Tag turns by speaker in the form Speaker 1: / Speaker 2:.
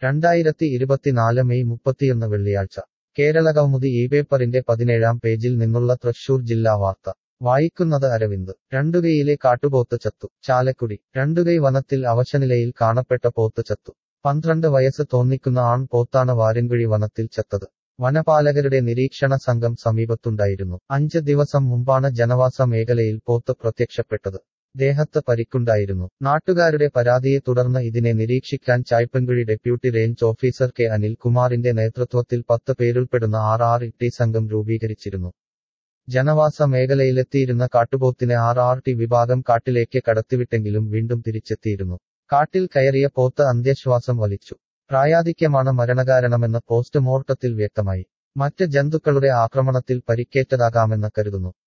Speaker 1: രണ്ടായിരത്തി ഇരുപത്തിനാല് മെയ് മുപ്പത്തിയൊന്ന് വെള്ളിയാഴ്ച കേരള കൗമുദി ഈ പേപ്പറിന്റെ പതിനേഴാം പേജിൽ നിന്നുള്ള തൃശൂർ ജില്ലാ വാർത്ത വായിക്കുന്നത് അരവിന്ദ് രണ്ടുകൈയിലെ കാട്ടുപോത്ത് ചത്തു ചാലക്കുടി രണ്ടുകൈ വനത്തിൽ അവശനിലയിൽ കാണപ്പെട്ട പോത്ത് ചത്തു പന്ത്രണ്ട് വയസ്സ് തോന്നിക്കുന്ന ആൺ പോത്താണ് വാരൻകുഴി വനത്തിൽ ചത്തത് വനപാലകരുടെ നിരീക്ഷണ സംഘം സമീപത്തുണ്ടായിരുന്നു അഞ്ച് ദിവസം മുമ്പാണ് ജനവാസ മേഖലയിൽ പോത്ത് പ്രത്യക്ഷപ്പെട്ടത് ദേഹത്ത് പരിക്കുണ്ടായിരുന്നു നാട്ടുകാരുടെ പരാതിയെ തുടർന്ന് ഇതിനെ നിരീക്ഷിക്കാൻ Chaipankuzhi deputy range officer K Anil കുമാറിന്റെ നേതൃത്വത്തിൽ പത്ത് പേരുൾപ്പെടുന്ന ആർ ആർ ടി സംഘം രൂപീകരിച്ചിരുന്നു ജനവാസ മേഖലയിലെത്തിയിരുന്ന കാട്ടുപോത്തിനെ ആർ ആർ ടി വിഭാഗം കാട്ടിലേക്ക് കടത്തിവിട്ടെങ്കിലും വീണ്ടും തിരിച്ചെത്തിയിരുന്നു കാട്ടിൽ കയറിയ പോത്ത് അന്ത്യശ്വാസം വലിച്ചു പ്രായാധിക്യമാണ് മരണകാരണമെന്ന് പോസ്റ്റ്മോർട്ടത്തിൽ വ്യക്തമായി മറ്റ് ജന്തുക്കളുടെ ആക്രമണത്തിൽ പരിക്കേറ്റതാകാമെന്ന് കരുതുന്നു